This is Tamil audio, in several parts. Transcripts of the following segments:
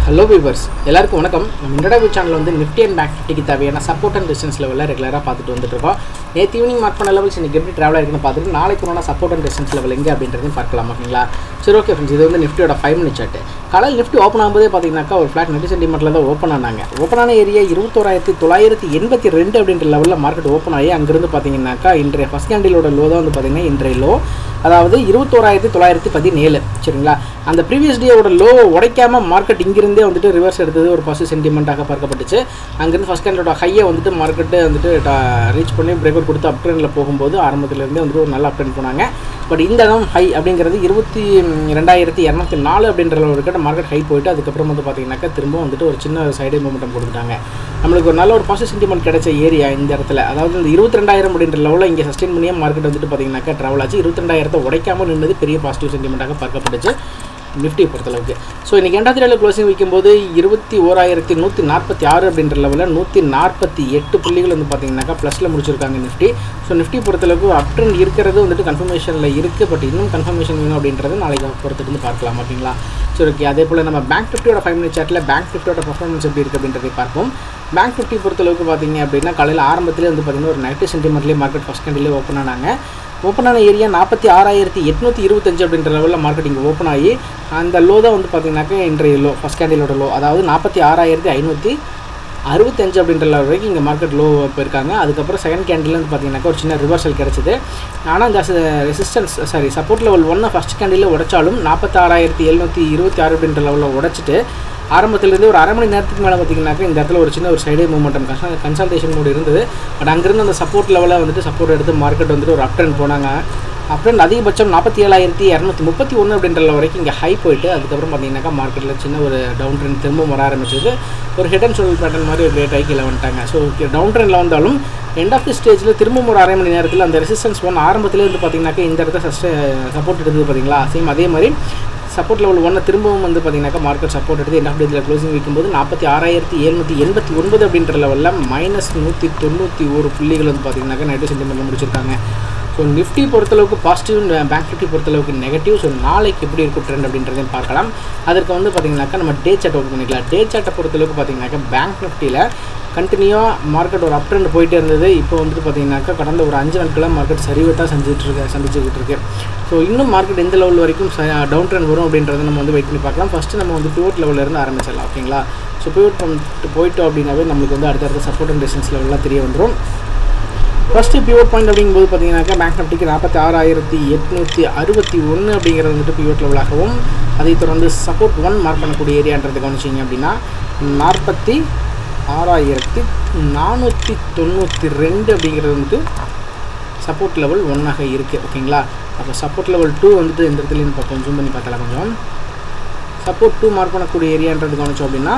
ஹலோ வியூவர்ஸ் எல்லாருக்கும் வணக்கம் நம்ம இன்டர்வியூ சேனல் வந்து நிஃப்டி அண்ட் பேங்க் நிஃப்டிக்கு தேவையான சப்போர்ட் அண்ட் டிஸ்டன்ஸ் லெவலில் ரெகுலராக பார்த்துட்டு வந்துட்டு இருக்கோம் நேற்று ஈவினிங் மார்க் பண்ண லெவல்ஸ் இன்றைக்கி எப்படி ட்ராவல் இருக்குன்னு பார்த்துட்டு நாளைக்கு ஒன்றா சப்போர்ட் அண்ட் டிஸ்டன்ஸ் லெவல் எங்கே அப்படின்றதையும் பார்க்கலாம் ஓகேங்களா சரி ஓகே ஃப்ரெண்ட்ஸ் இது வந்து நிஃப்டியோட ஃபைவ் மினிட் சார்ட் காலையில் நிஃப்டி ஓப்பன் ஆகும்போதே பார்த்தீங்கன்னாக்கா ஒரு ஃப்ளாட் நெட் சென்டிமெண்ட்டில் தான் ஓப்பன் ஆனாங்க ஓப்பன் ஆன ஏரியா இருபத்தோராயிரத்தி தொள்ளாயிரத்தி எண்பத்தி ரெண்டு அப்படின்ற லெவலில் மார்க்கெட் ஓப்பன் ஆகி அங்கேருந்து பார்த்தீங்கன்னாக்கா இன்றைய ஃபஸ்ட் கேண்டிலோட லோ தான் வந்து பார்த்தீங்கன்னா இன்றைய லோ அதாவது இருபத்தோராயிரத்தி தொள்ளாயிரத்தி பதினேழு சரிங்களா அந்த ப்ரீவியஸ் டேவோட லோ உடைக்காம மார்க்கெட் இங்கிருந்தே வந்துட்டு ரிவர்ஸ் எடுத்தது ஒரு பாசிட்டிவ் சென்டிமெண்ட்டாக பார்க்கப்பட்டுச்சு அங்கேருந்து ஃபஸ்ட் கேண்டோட ஹையை வந்துட்டு மார்க்கெட்டு வந்துட்டு ரீச் பண்ணி பிரேக் அவுட் கொடுத்து அப் ட்ரெண்டில் போகும்போது ஆரம்பத்துலேருந்தே வந்துட்டு ஒரு நல்ல அப் ட்ரெண்ட் போனாங்க பட் இந்த இடம் ஹை அப்படிங்கிறது இருபத்தி ரெண்டாயிரத்தி இரநூத்தி நாலு அப்படின்ற அளவுக்கு மார்க்கெட் ஹை போயிட்டு அதுக்கப்புறம் வந்து பார்த்தீங்கன்னாக்கா திரும்ப வந்துட்டு ஒரு சின்ன சைடு மூமெண்டம் கொடுத்துட்டாங்க நம்மளுக்கு ஒரு நல்ல ஒரு பாசிட்டிவ் சென்டிமெண்ட் கிடைச்ச ஏரியா இந்த இடத்துல அதாவது இந்த இருபத்தி ரெண்டாயிரம் அப்படின்ற லெவலில் இங்கே சஸ்டெயின் பண்ணியே மார்க்கெட் வந்துட்டு பார்த்தீங்கன்னாக்கா ட்ராவல் ஆச்சு இருபத்தி ரெண்டாயிரத்தை உடைக்காமல் நின்றது பெரிய பாசிட்டிவ் சென்டிமெண்ட்டாக பார்க்கப்பட்டுச்சு நிஃப்டி பொறுத்தளவுக்கு ஸோ இன்றைக்கி ரெண்டாவது நாளில் க்ளோசிங் வைக்கும்போது இருபத்தி ஓராயிரத்தி நூற்றி நாற்பத்தி ஆறு அப்படின்ற லெவலில் நூற்றி நாற்பத்தி எட்டு புள்ளிகள் வந்து பார்த்தீங்கன்னாக்கா ப்ளஸில் முடிச்சிருக்காங்க நிஃப்டி ஸோ நிஃப்டி பொறுத்தளவுக்கு அப் ட்ரெண்ட் இருக்கிறது வந்துட்டு கன்ஃபர்மேஷனில் இருக்குது பட் இன்னும் கன்ஃபர்மேஷன் வேணும் அப்படின்றது நாளைக்கு பொறுத்துட்டு வந்து பார்க்கலாம் ஓகேங்களா சரி ஓகே அதே போல் நம்ம பேங்க் நிஃப்டியோட ஃபைவ் மினிட் சார்ட்டில் பேங்க் நிஃப்டியோட பர்ஃபார்மன்ஸ் எப்படி இருக்குது அப்படின்றதை பார்ப்போம் பேங்க் நிஃப்டி பொறுத்தளவுக்கு பார்த்தீங்க அப்படின்னா காலையில் ஆரம்பத்திலே வந்து பார்த்தீங்கன்னா ஒரு நெகட்டிவ் சென்டிமெண்ட்லேயே மார்க்கெட் ஃபஸ்ட் கேண்டிலே ஓப்பன் ஆனாங்க ஓப்பன் ஆன ஏரியா நாற்பத்தி ஆறாயிரத்தி எட்நூற்றி இருபத்தஞ்சு அப்படின்ற லெவலில் மார்க்கெட் இங்கே ஓப்பன் ஆகி அந்த லோ தான் வந்து பார்த்தீங்கன்னாக்கா இன்றைய லோ ஃபஸ்ட் கேண்டிலோட லோ அதாவது நாற்பத்தி ஆறாயிரத்தி ஐநூற்றி அறுபத்தஞ்சு அப்படின்ற லெவல் வரைக்கும் இங்கே மார்க்கெட் லோ போயிருக்காங்க அதுக்கப்புறம் செகண்ட் கேண்டில் வந்து பார்த்தீங்கன்னாக்கா ஒரு சின்ன ரிவர்சல் கிடச்சிது ஆனால் இந்த ரெசிஸ்டன்ஸ் சாரி சப்போர்ட் லெவல் ஒன்று ஃபஸ்ட் கேண்டில் உடைச்சாலும் நாற்பத்தாறாயிரத்தி எழுநூற்றி இருபத்தி ஆறு அப்படின்ற லெவலில் உடைச்சிட்டு ஆரம்பத்திலேருந்து ஒரு அரை மணி நேரத்துக்கு மேலே பார்த்தீங்கன்னாக்கா இந்த இடத்துல ஒரு சின்ன ஒரு சைடே மூமெண்டம் கன்சல்டேஷன் மூடு இருந்தது பட் அங்கேருந்து அந்த சப்போர்ட் லெவலில் வந்துட்டு சப்போர்ட் எடுத்து மார்க்கெட் வந்துட்டு ஒரு அப் ட்ரெண்ட் போனாங்க அப்புறம் அதிகபட்சம் நாற்பத்தி ஏழாயிரத்தி இரநூத்தி முப்பத்தி ஒன்று அப்படின்ற level வரைக்கும் இங்கே ஹை போயிட்டு அதுக்கப்புறம் பார்த்தீங்கன்னாக்கா மார்க்கெட்டில் சின்ன ஒரு டவுன் ட்ரெண்ட் திரும்பவும் வர ஆரம்பிச்சது ஒரு ஹெட் அண்ட் ஷோல்டர் பேட்டர்ன் மாதிரி ஒரு கிரேட் ஹைக்கில் வந்துட்டாங்க ஸோ டவுன் ட்ரெண்டில் வந்தாலும் எண்ட் ஆஃப் தி ஸ்டேஜில் திரும்பவும் ஒரு அரை மணி நேரத்தில் அந்த ரெசிஸ்டன்ஸ் ஒன் ஆரம்பத்திலே வந்து பார்த்தீங்கன்னாக்கா இந்த இடத்த சஸ்டே சப்போர்ட் எடுத்தது பார்த்தீங்களா சேம் அதே மாதிரி சப்போர்ட் லெவல் ஒன்று திரும்பவும் வந்து பார்த்தீங்கன்னாக்கா மார்க்கெட் சப்போர்ட் எடுத்து எண்ட் ஆஃப் டேத்தில் க்ளோசிங் வைக்கும்போது நாற்பத்தி ஆறாயிரத்தி எழுநூற்றி எண்பத்தி ஒன்பது அப்படின்ற லெவலில் மைனஸ் நூற்றி தொண்ணூற்றி ஒரு புள்ளிகள் வந்து பார்த்தீங்கன்னாக்கா நைட்டு சென்டிமெண்ட்டில் முடிச்சிருக்காங்க ஸோ நிஃப்டி பொறுத்தளவுக்கு பாசிட்டிவ் பேங்க் நிஃப்டி பொறுத்தளவுக்கு நெகட்டிவ் ஸோ நாளைக்கு எப்படி இருக்கும் ட்ரெண்ட் அப்படின்றதையும் பார்க்கலாம் அதற்கு வந்து பார்த்தீங்கன்னாக்கா நம்ம டே சார்ட் ஓப்பன் பண்ணிக்கலாம் டே சார்ட்டை பொறுத்தளவுக்கு பார்த்தீங்கன்னாக்கா பேங்க் நிஃப்டியில் கண்டினியூவாக மார்க்கெட் ஒரு அப் ட்ரெண்ட் போயிட்டே இருந்தது இப்போ வந்துட்டு பார்த்தீங்கன்னாக்கா கடந்த ஒரு அஞ்சு நாட்களாக மார்க்கெட் சரிவை தான் செஞ்சுட்டு இருக்கு சந்திச்சுக்கிட்டு இருக்கு ஸோ இன்னும் மார்க்கெட் எந்த லெவல் வரைக்கும் டவுன் ட்ரெண்ட் வரும் அப்படின்றத நம்ம வந்து வெயிட் பண்ணி பார்க்கலாம் ஃபஸ்ட்டு நம்ம வந்து பிவோட் லெவலிருந்து ஆரம்பிச்சிடலாம் ஓகேங்களா ஸோ பிவோட் பண்ணிட்டு போயிட்டோம் அப்படின்னாவே நம்மளுக்கு வந்து அடுத்தடுத்த சப்போர்ட் அண்ட் டிஸ்டன்ஸ் லெவல்லாம் தெரிய வந்துடும் ஃபஸ்ட்டு பிவோட் பாயிண்ட் அப்படிங்கும்போது பார்த்தீங்கன்னாக்கா பேங்க் நிஃப்டிக்கு நாற்பத்தி ஆறாயிரத்தி எட்நூற்றி அறுபத்தி ஒன்று அப்படிங்கிறது வந்துட்டு பிவோட் லெவலாகவும் அதைத் தொடர்ந்து சப்போர்ட் ஒன் மார்க் பண்ணக்கூடிய ஏரியான்றதை கவனிச்சிங்க அப்படின்னா நாற்பத்தி ஆறாயிரத்தி நானூற்றி தொண்ணூற்றி ரெண்டு அப்படிங்கிறது வந்துட்டு சப்போர்ட் லெவல் ஒன்னாக இருக்குது ஓகேங்களா அப்போ சப்போர்ட் லெவல் டூ வந்துட்டு இந்த இடத்துலேருந்து பார்ப்போம் ஜூம் பண்ணி பார்க்கலாம் கொஞ்சம் சப்போர்ட் டூ மார்க் பண்ணக்கூடிய ஏரியான்றது கவனிச்சோம் அப்படின்னா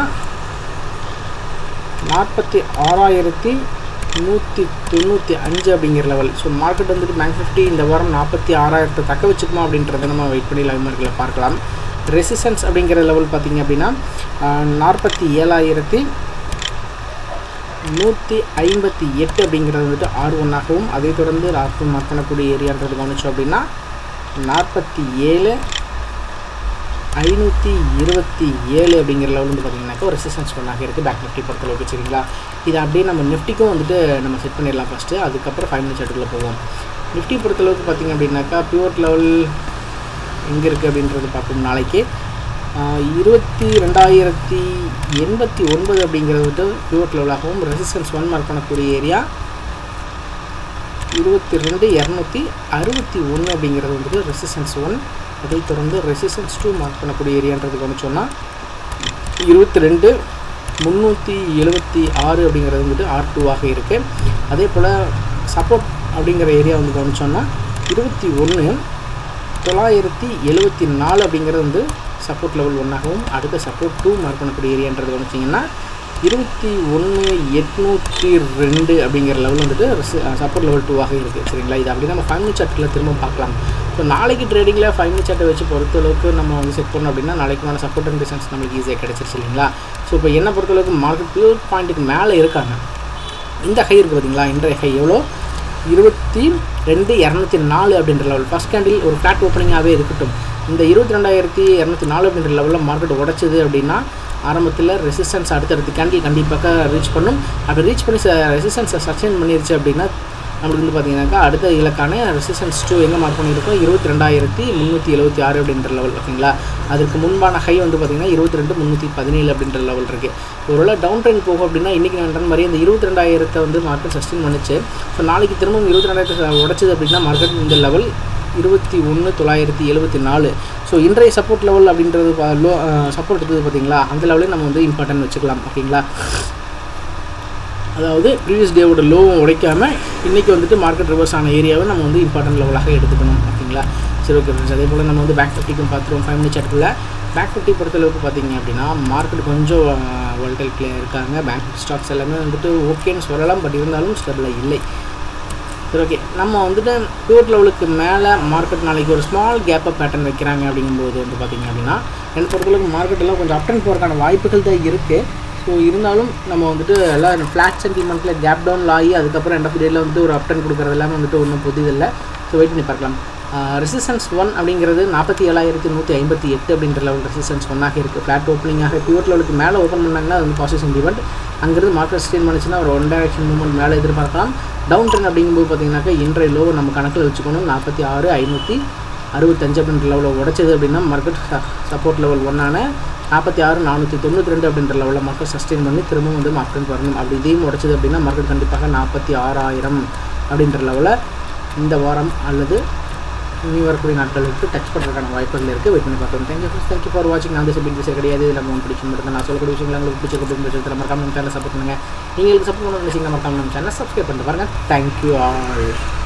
நாற்பத்தி ஆறாயிரத்தி நூற்றி தொண்ணூற்றி அஞ்சு அப்படிங்கிற லெவல் ஸோ மார்க்கெட் வந்துட்டு பேங்க் நிஃப்டி இந்த வாரம் நாற்பத்தி ஆறாயிரத்தை தக்க வச்சுக்குமா அப்படின்றத நம்ம வெயிட் பண்ணி லைவ் மார்க்கெட்டில் பார்க்கலாம் ரெசிஸ்டன்ஸ் அப்படிங்கிற லெவல் பார்த்திங்க அப்படின்னா நாற்பத்தி ஏழாயிரத்தி நூற்றி ஐம்பத்தி எட்டு அப்படிங்கிறது வந்துட்டு ஆர் ஒன்னாகவும் அதை தொடர்ந்து லாஸ்ட் மார்க் பண்ணக்கூடிய ஏரியான்றது கவனிச்சோம் அப்படின்னா நாற்பத்தி ஏழு ஐநூற்றி இருபத்தி ஏழு அப்படிங்கிற லெவல் வந்து பார்த்தீங்கன்னாக்கா ஒரு ரெசிஸ்டன்ஸ் ஒன்றாக இருக்குது பேக் நிஃப்டி பொறுத்தளவுக்கு சரிங்களா இது அப்படியே நம்ம நிஃப்டிக்கும் வந்துட்டு நம்ம செட் பண்ணிடலாம் ஃபஸ்ட்டு அதுக்கப்புறம் ஃபைவ் மினிட்ஸ் சார்ட்டுக்குள்ளே போவோம் நிஃப்டி பொறுத்தளவுக்கு பார்த்திங்க அப்படின்னாக்கா பியூர் லெவல் எங்கே இருக்குது அப்படின்றது பார்ப்போம் நாளைக்கு இருபத்தி ரெண்டாயிரத்தி எண்பத்தி ஒன்பது அப்படிங்கிறது வந்துட்டு பியூர் லெவலாகவும் ரெசிஸ்டன்ஸ் ஒன் மார்க் பண்ணக்கூடிய ஏரியா இருபத்தி ரெண்டு இரநூத்தி அறுபத்தி ஒன்று அப்படிங்கிறது வந்துட்டு ரெசிஸ்டன்ஸ் ஒன் அதை தொடர்ந்து ரெசிஸ்டன்ஸ் டூ மார்க் பண்ணக்கூடிய ஏரியான்றது கவனிச்சோன்னா இருபத்தி ரெண்டு முந்நூற்றி எழுபத்தி ஆறு அப்படிங்கிறது வந்துட்டு ஆர் டூவாக இருக்குது அதே போல் சப்போர்ட் அப்படிங்கிற ஏரியா வந்து கவனிச்சோன்னா இருபத்தி ஒன்று தொள்ளாயிரத்தி எழுபத்தி நாலு அப்படிங்கிறது வந்து சப்போர்ட் லெவல் ஒன்றாகவும் அடுத்த சப்போர்ட் டூ மார்க் பண்ணக்கூடிய ஏரியான்றது கவனிச்சிங்கன்னா இருபத்தி ஒன்று எட்நூற்றி ரெண்டு அப்படிங்கிற லெவல் வந்துட்டு சப்போர்ட் லெவல் டூவாக இருக்குது சரிங்களா இது அப்படி நம்ம ஃபைவ் மினிட் சார்ட்டில் திரும்ப பார்க்கலாம் ஸோ நாளைக்கு ட்ரேடிங்கில் ஃபைவ் மினிட் சார்ட்டை வச்சு பொறுத்தளவுக்கு நம்ம வந்து செட் பண்ணோம் அப்படின்னா நாளைக்குமான சப்போர்ட் அண்ட் டிஸ்டன்ஸ் நம்மளுக்கு ஈஸியாக கிடச்சிருச்சு இல்லைங்களா ஸோ இப்போ என்ன பொறுத்தளவுக்கு மார்க்கெட் பியூர் பாயிண்ட்டுக்கு மேலே இருக்காங்க இந்த ஹை இருக்குது பார்த்தீங்களா இன்றைய ஹை எவ்வளோ இருபத்தி ரெண்டு இரநூத்தி நாலு அப்படின்ற லெவல் ஃபஸ்ட் கேண்டில் ஒரு ஃப்ளாட் ஓப்பனிங்காகவே இருக்கட்டும் இந்த இருபத்தி ரெண்டாயிரத்தி இரநூத்தி நாலு அப்படின்ற லெவலில் மார்க்கெட் உடச்சிது அப்படின்னா ஆரம்பத்தில் ரெசிஸ்டன்ஸ் அடுத்தடுத்து கேண்டில் கண்டிப்பாக ரீச் பண்ணும் அப்படி ரீச் பண்ணி ரெசிஸ்டன்ஸை சஸ்டெயின் பண்ணிருச்சு அப்படின்னா நம்மளுக்கு வந்து பார்த்தீங்கன்னாக்கா அடுத்த இலக்கான ரெசிஸ்டன்ஸ் டூ எங்கே மார்க் பண்ணியிருக்கோம் இருபத்தி ரெண்டாயிரத்தி முந்நூற்றி எழுபத்தி ஆறு அப்படின்ற லெவல் ஓகேங்களா அதுக்கு முன்பான ஹை வந்து பார்த்தீங்கன்னா இருபத்தி ரெண்டு முந்நூற்றி பதினேழு அப்படின்ற லெவல் இருக்குது ஒருவேளை டவுன் ட்ரெண்ட் போகும் அப்படின்னா இன்றைக்கி நான் சொன்ன மாதிரி இந்த இருபத்தி ரெண்டாயிரத்தை வந்து மார்க்கெட் சஸ்டெயின் பண்ணிச்சு ஸோ நாளைக்கு திரும்பவும் இருபத்தி ரெண்டாயிரத்தை உடச்சிது அப்படின்னா மார்க்கெட் இந்த லெவல் இருபத்தி ஒன்று தொள்ளாயிரத்தி எழுபத்தி நாலு ஸோ இன்றைய சப்போர்ட் லெவல் அப்படின்றது லோ சப்போர்ட் இருக்குது பார்த்தீங்களா அந்த லெவலே நம்ம வந்து இம்பார்ட்டன்ட் வச்சுக்கலாம் ஓகேங்களா அதாவது ப்ரீவியஸ் டேவோட லோவும் உடைக்காம இன்றைக்கி வந்துட்டு மார்க்கெட் ரிவர்ஸ் ஆன ஏரியாவை நம்ம வந்து இம்பார்ட்டன்ட் லெவலாக எடுத்துக்கணும் ஓகேங்களா சரி ஓகே ஃப்ரெண்ட்ஸ் அதே போல் நம்ம வந்து பேக் ஃபிஃப்டிக்கும் பார்த்துருவோம் ஃபைவ் மினிட்ஸ் இடத்துல பேக் ஃபிஃப்டி பொறுத்தளவுக்கு பார்த்தீங்க அப்படின்னா மார்க்கெட் கொஞ்சம் வால்டைல் பிளே இருக்காங்க பேங்க் ஸ்டாக்ஸ் எல்லாமே வந்துட்டு ஓகேன்னு சொல்லலாம் பட் இருந்தாலும் ஸ்டெபிளாக இல்லை சரி ஓகே நம்ம வந்துட்டு பியூர் லெவலுக்கு மேலே மார்க்கெட் நாளைக்கு ஒரு ஸ்மால் கேப்பை பேட்டர்ன் வைக்கிறாங்க அப்படிங்கும்போது வந்து பார்த்திங்க அப்படின்னா என்னை பொறுத்தளவுக்கு மார்க்கெட் எல்லாம் கொஞ்சம் அப் அண்ட் போகிறதுக்கான வாய்ப்புகள் தான் இருக்குது ஸோ இருந்தாலும் நம்ம வந்துட்டு எல்லாம் ஃப்ளாட் சென்டிமெண்ட்டில் கேப் டவுன் ஆகி அதுக்கப்புறம் எண்ட் ஆஃப் டேயில் வந்துட்டு ஒரு அப் அண்ட் கொடுக்குறது எல்லாமே வந்துட்டு ஒன்றும் புதிதில்லை ஸோ வெயிட் பண்ணி பார்க்கலாம் ரெசிஸ்டன்ஸ் ஒன் அப்படிங்கிறது நாற்பத்தி ஏழாயிரத்தி நூற்றி ஐம்பத்தி எட்டு அப்படின்ற லெவல் ரெசிஸ்டன்ஸ் ஒன்னாக இருக்குது ஃப்ளாட் ஓப்பனிங்காக பியூர் லெவலுக்கு மேலே ஓப்பன் பண்ணாங்கன்னா அது வந்து பாசிட்டிவ் சென்டிமெண்ட் அங்கேருந்து மார்க்கெட் ஸ்டேன் பண்ணிச்சுன்னா ஒரு ஒன் டைரக்ஷன் மூவ்மெண்ட் மேலே எதிர்பார்க்கலாம் டவுன் ட்ரெண்ட் அப்படிங்கும்போது பார்த்தீங்கன்னாக்கா இன்றைய லோவை நம்ம கணக்கில் வச்சுக்கணும் நாற்பத்தி ஆறு ஐநூற்றி அறுபத்தஞ்சு அப்படின்ற லெவலில் உடச்சது அப்படின்னா மார்க்கெட் சப்போர்ட் லெவல் ஒன்னான நாற்பத்தி ஆறு நானூற்றி தொண்ணூற்றி ரெண்டு அப்படின்ற லெவலில் மார்க்கெட் சஸ்டெயின் பண்ணி திரும்பவும் வந்து மார்க்கெட் வரணும் அப்படி இதையும் உடச்சது அப்படின்னா மார்க்கெட் கண்டிப்பாக நாற்பத்தி ஆறாயிரம் அப்படின்ற லெவலில் இந்த வாரம் அல்லது இனி வரக்கூடிய நாட்களுக்கு டச் பண்ணுறதுக்கான வாய்ப்புகள் இருக்குது வெயிட் பண்ணி பார்க்கணும் தேங்க்யூ தேங்க்யூ ஃபார் வாட்சிங் நான் வந்து பிடிச்ச கிடையாது இதில் மூணு பிடிச்சி மட்டும் நான் சொல்லக்கூடிய விஷயங்கள் உங்களுக்கு பிடிச்ச அப்படின்னு விஷயத்தில் மறக்காம நம்ம சேனல் சப்போர்ட் பண்ணுங்கள் நீங்கள் சப்போர்ட் பண்ண நினைச்சிங்கன்னா மறக்காம நம்ம சேனல் சப்ஸ்கிரைப் பண்ணிட்டு பாருங்கள் தேங்க்யூ ஆல்